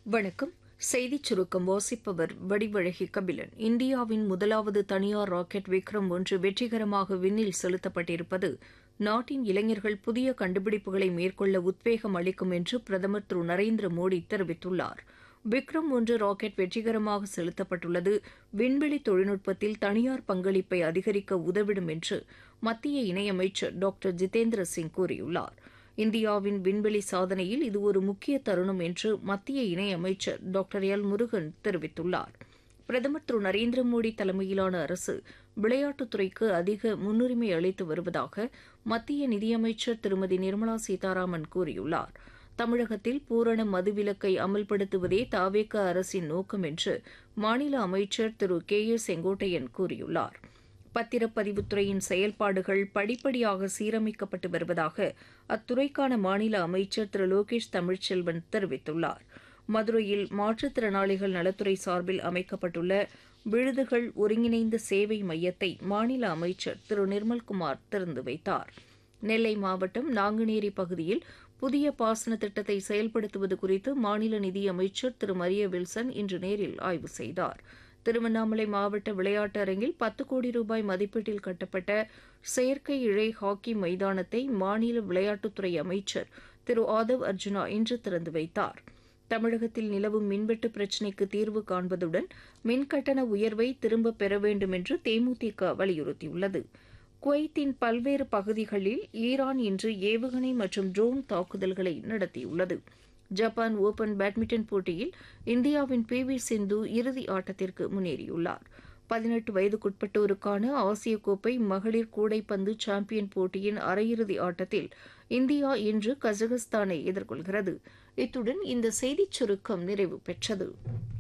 வணக்கம் செய்திச் சுருக்கம் வாசிப்பவர் வடிவழகி கபிலன் இந்தியாவின் முதலாவது தனியார் ராக்கெட் விக்ரம் ஒன்று வெற்றிகரமாக விண்ணில் செலுத்தப்பட்டிருப்பது நாட்டின் இளைஞர்கள் புதிய கண்டுபிடிப்புகளை மேற்கொள்ள உத்வேகம் அளிக்கும் என்று பிரதமர் திரு நரேந்திர மோடி தெரிவித்துள்ளார் விக்ரம் ஒன்று ராக்கெட் வெற்றிகரமாக செலுத்தப்பட்டுள்ளது விண்வெளி தொழில்நுட்பத்தில் தனியார் பங்களிப்பை அதிகரிக்க உதவிடும் என்று மத்திய இணையமைச்சர் டாக்டர் ஜிதேந்திர சிங் கூறியுள்ளார் இந்தியாவின் விண்வெளி சாதனையில் இது ஒரு முக்கிய தருணம் என்று மத்திய இணையமைச்சர் டாக்டர் எல் முருகன் தெரிவித்துள்ளார் பிரதமர் திரு நரேந்திர மோடி தலைமையிலான அரசு விளையாட்டுத்துறைக்கு அதிக முன்னுரிமை அளித்து வருவதாக மத்திய நிதியமைச்சர் திருமதி நிர்மலா சீதாராமன் கூறியுள்ளார் தமிழகத்தில் பூரண மதுவிலக்கை அமல்படுத்துவதே தாவேக அரசின் நோக்கம் என்று மாநில அமைச்சர் திரு கே ஏ செங்கோட்டையன் கூறியுள்ளார் பத்திரப்பதிவுத்துறையின் செயல்பாடுகள் படிப்படியாக சீரமைக்கப்பட்டு வருவதாக அத்துறைக்கான மாநில அமைச்சர் திரு லோகேஷ் தமிழ்ச்செல்வன் தெரிவித்துள்ளார் மதுரையில் மாற்றுத்திறனாளிகள் நலத்துறை சார்பில் அமைக்கப்பட்டுள்ள விழுதுகள் ஒருங்கிணைந்த சேவை மையத்தை மாநில அமைச்சர் திரு நிர்மல்குமார் திறந்து வைத்தார் நெல்லை மாவட்டம் நாங்குநேரி பகுதியில் புதிய பாசன திட்டத்தை செயல்படுத்துவது குறித்து மாநில நிதியமைச்சர் திரு மரிய வில்சன் இன்று நேரில் ஆய்வு செய்தார் திருவண்ணாமலை மாவட்ட விளையாட்டு அரங்கில் பத்து கோடி ரூபாய் மதிப்பீட்டில் கட்டப்பட்ட செயற்கை இழை ஹாக்கி மைதானத்தை மாநில விளையாட்டுத்துறை அமைச்சர் திரு ஆதவ் அர்ஜுனா இன்று திறந்து வைத்தார் தமிழகத்தில் நிலவும் மின்வெட்டு பிரச்சினைக்கு தீர்வு காண்பதுடன் மின்கட்டண உயர்வை திரும்பப் பெற வேண்டும் என்று தேமுதிக வலியுறுத்தியுள்ளது குவைத்தின் பல்வேறு பகுதிகளில் ஈரான் இன்று ஏவுகணை மற்றும் ட்ரோன் தாக்குதல்களை நடத்தியுள்ளது ஜப்பான் ஓபன் பேட்மிண்டன் போட்டியில் இந்தியாவின் பி வி சிந்து இறுதி ஆட்டத்திற்கு முன்னேறியுள்ளார் பதினெட்டு வயதுக்குட்பட்டோருக்கான ஆசிய கோப்பை மகளிர் கூடைப்பந்து சாம்பியன் போட்டியின் அரையிறுதி ஆட்டத்தில் இந்தியா இன்று கஜகஸ்தானை எதிர்கொள்கிறது இத்துடன் இந்த செய்திச் சுருக்கம் நிறைவு பெற்றது